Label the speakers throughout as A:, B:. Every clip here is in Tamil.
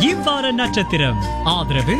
A: இவ்வார நட்சத்திரம் ஆதரவு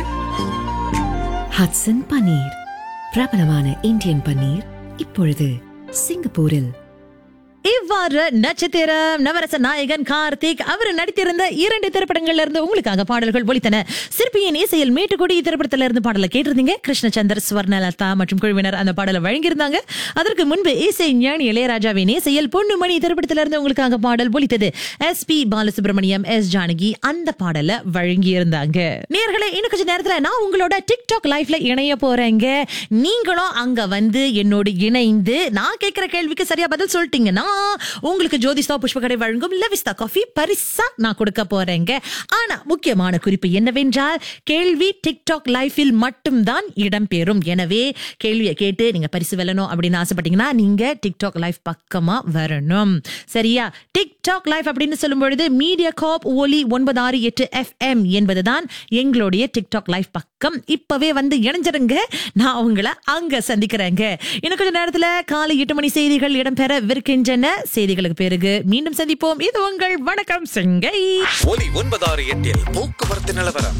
B: ஹட்சன் பன்னீர் பிரபலமான இந்தியன் பன்னீர் இப்பொழுது சிங்கப்பூரில்
C: இவ்வாறு நட்சத்திரம் நவரச நாயகன் கார்த்திக் அவர் நடித்திருந்த இரண்டு திரைப்படங்கள்ல இருந்து உங்களுக்காக பாடல்கள் ஒலித்தன சிற்பியின் இசையில் மேட்டுக்குடி திரைப்படத்துல இருந்து பாடலை கேட்டிருந்தீங்க கிருஷ்ணச்சந்தர் ஸ்வர்ணலதா மற்றும் குழுவினர் அந்த பாடலை வழங்கியிருந்தாங்க அதற்கு முன்பு இசை ஞானி இளையராஜாவின் இசையில் பொண்ணுமணி திரைப்படத்துல இருந்து உங்களுக்காக பாடல் ஒலித்தது S P Balasubramaniam S Janaki அந்த பாடலை வழங்கியிருந்தாங்க நேர்களே இன்னும் கொஞ்ச நேரத்துல நான் உங்களோட டிக்டாக் லைஃப்ல இணைய போறேங்க நீங்களும் அங்க வந்து என்னோடு இணைந்து நான் கேட்கிற கேள்விக்கு சரியா பதில் சொல்லிட்டீங்கன்னா உங்களுக்கு ஜோதிஸ்தா புஷ்பகடை வழங்கும் லெவிஸ்தா காஃபி பரிசா நான் கொடுக்க போறேங்க ஆனா முக்கியமான குறிப்பு என்னவென்றால் கேள்வி டிக்டாக் லைஃபில் மட்டும்தான் இடம்பெறும் எனவே கேள்வியை கேட்டு நீங்க பரிசு வெல்லணும் அப்படின்னு ஆசைப்பட்டீங்கன்னா நீங்க டிக்டாக் லைஃப் பக்கமா வரணும் சரியா டிக்டாக் லைஃப் அப்படின்னு சொல்லும் பொழுது மீடியா காப் ஒலி ஒன்பது ஆறு எட்டு எஃப்எம் என்பதுதான் எங்களுடைய டிக்டாக் லைஃப் பக்கம் இப்பவே வந்து இணைஞ்சிருங்க நான் உங்களை அங்க சந்திக்கிறேங்க இன்னும் கொஞ்ச நேரத்துல காலை எட்டு மணி செய்திகள் இடம்பெறவிருக்கின்றன செய்திகளுக்கு பிறகு மீண்டும் சந்திப்போம் இது உங்கள் வணக்கம் செங்கை
D: ஒலி ஒன்பதாறு எட்டில் போக்குவரத்து நிலவரம்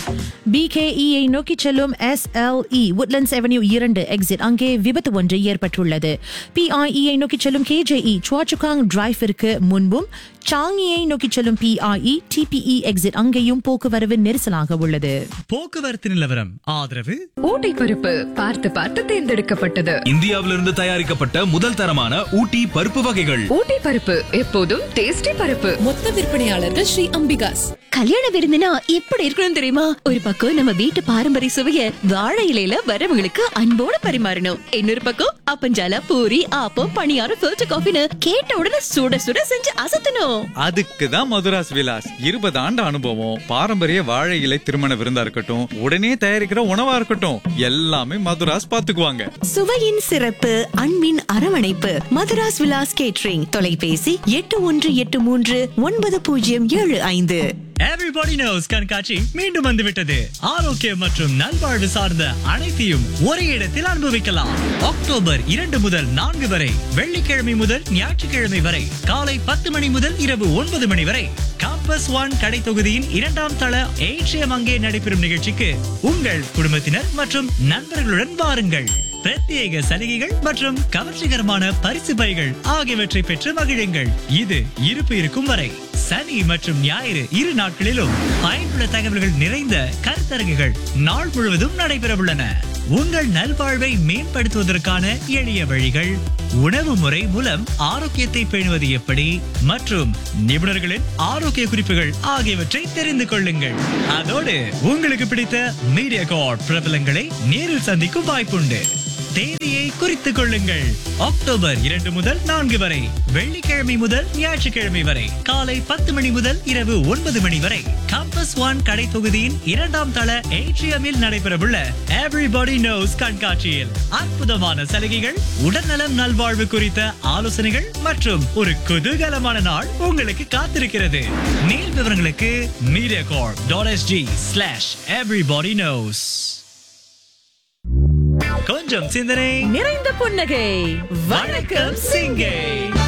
C: பிகேஇயை நோக்கி செல்லும் எஸ்எல்இ உட்லண்ட்ஸ் அவென்யூ இரண்டு எக்ஸிட் அங்கே விபத்து ஒன்று ஏற்பட்டுள்ளது பிஐஇயை நோக்கி செல்லும் கேஜேஇ சுவாச்சுகாங் டிரைவிற்கு முன்பும் சாங்கியை நோக்கி செல்லும் பிஐஇ டிபிஇ எக்ஸிட் அங்கேயும் போக்குவரவு நெரிசலாக உள்ளது
A: போக்குவரத்து நிலவரம் ஆதரவு
E: ஊட்டி பருப்பு பார்த்து பார்த்து தேர்ந்தெடுக்கப்பட்டது
F: இந்தியாவிலிருந்து தயாரிக்கப்பட்ட முதல் தரமான ஊட்டி பருப்பு வகைகள்
E: ஊட்டி பருப்பு எப்போதும் டேஸ்டி பருப்பு
G: மொத்த விற்பனையாளர்கள் ஸ்ரீ அம்பிகாஸ்
H: கல்யாண விருந்துனா எப்படி இருக்கணும் தெரியுமா ஒரு பக்கம் நம்ம வீட்டு பாரம்பரிய சுவைய வாழை இலையில வரவங்களுக்கு அன்போட பரிமாறணும் இன்னொரு பக்கம் அப்பஞ்சால பூரி ஆப்பம் பணியாரம் ஃபில்டர் காஃபின்னு கேட்ட உடனே சுட சுட செஞ்சு அசத்தணும்
I: அதுக்கு தான் மதுராஸ் விலாஸ் இருபது ஆண்டு அனுபவம் பாரம்பரிய வாழை இலை திருமண விருந்தா இருக்கட்டும் உடனே தயாரிக்கிற உணவா இருக்கட்டும் எல்லாமே மதுராஸ் பாத்துக்குவாங்க
B: சுவையின் சிறப்பு அன்பின் அரவணைப்பு மதுராஸ் விலாஸ் கேட்ரிங் தொலைபேசி எட்டு ஒன்று எட்டு மூன்று ஒன்பது பூஜ்ஜியம் ஏழு ஐந்து
A: எவ்ரிபடி நோஸ் கண்காட்சி மீண்டும் வந்துவிட்டது ஆரோக்கியம் மற்றும் நல்வாழ்வு சார்ந்த அனைத்தையும் ஒரே இடத்தில் அனுபவிக்கலாம் அக்டோபர் இரண்டு முதல் நான்கு வரை வெள்ளிக்கிழமை முதல் ஞாயிற்றுக்கிழமை வரை காலை பத்து மணி முதல் இரவு ஒன்பது மணி வரை காம்பஸ் ஒன் கடை தொகுதியின் இரண்டாம் தள ஏற்றியம் அங்கே நடைபெறும் நிகழ்ச்சிக்கு உங்கள் குடும்பத்தினர் மற்றும் நண்பர்களுடன் வாருங்கள் பிரத்யேக சலுகைகள் மற்றும் கவர்ச்சிகரமான பரிசு பைகள் ஆகியவற்றை பெற்று மகிழுங்கள் இது இருப்பு இருக்கும் வரை சனி மற்றும் ஞாயிறு இரு நாட்களிலும் பயனுள்ள தகவல்கள் நிறைந்த கருத்தரங்குகள் நாள் முழுவதும் நடைபெறவுள்ளன உங்கள் நல்வாழ்வை மேம்படுத்துவதற்கான எளிய வழிகள் உணவு முறை மூலம் ஆரோக்கியத்தை பேணுவது எப்படி மற்றும் நிபுணர்களின் ஆரோக்கிய குறிப்புகள் ஆகியவற்றை தெரிந்து கொள்ளுங்கள் அதோடு உங்களுக்கு பிடித்த மீடியா கார்ட் பிரபலங்களை நேரில் சந்திக்கும் வாய்ப்புண்டு தேதியை குறித்துக் கொள்ளுங்கள் அக்டோபர் இரண்டு முதல் நான்கு வரை வெள்ளிக்கிழமை முதல் ஞாயிற்றுக்கிழமை வரை காலை பத்து மணி முதல் இரவு ஒன்பது மணி வரை கம்பஸ் ஒன் கடை தொகுதியின் இரண்டாம் தள ஏட்ரியமில் நடைபெறவுள்ள எவ்ரிபடி நோஸ் கண்காட்சியில் அற்புதமான சலுகைகள் உடல்நலம் நல்வாழ்வு குறித்த ஆலோசனைகள் மற்றும் ஒரு குதூகலமான நாள் உங்களுக்கு காத்திருக்கிறது மேல் விவரங்களுக்கு media corp dot SG slash everybody knows கொஞ்சம் சிந்தனை
C: நிறைந்த புன்னகை
A: வணக்கம் சிங்கை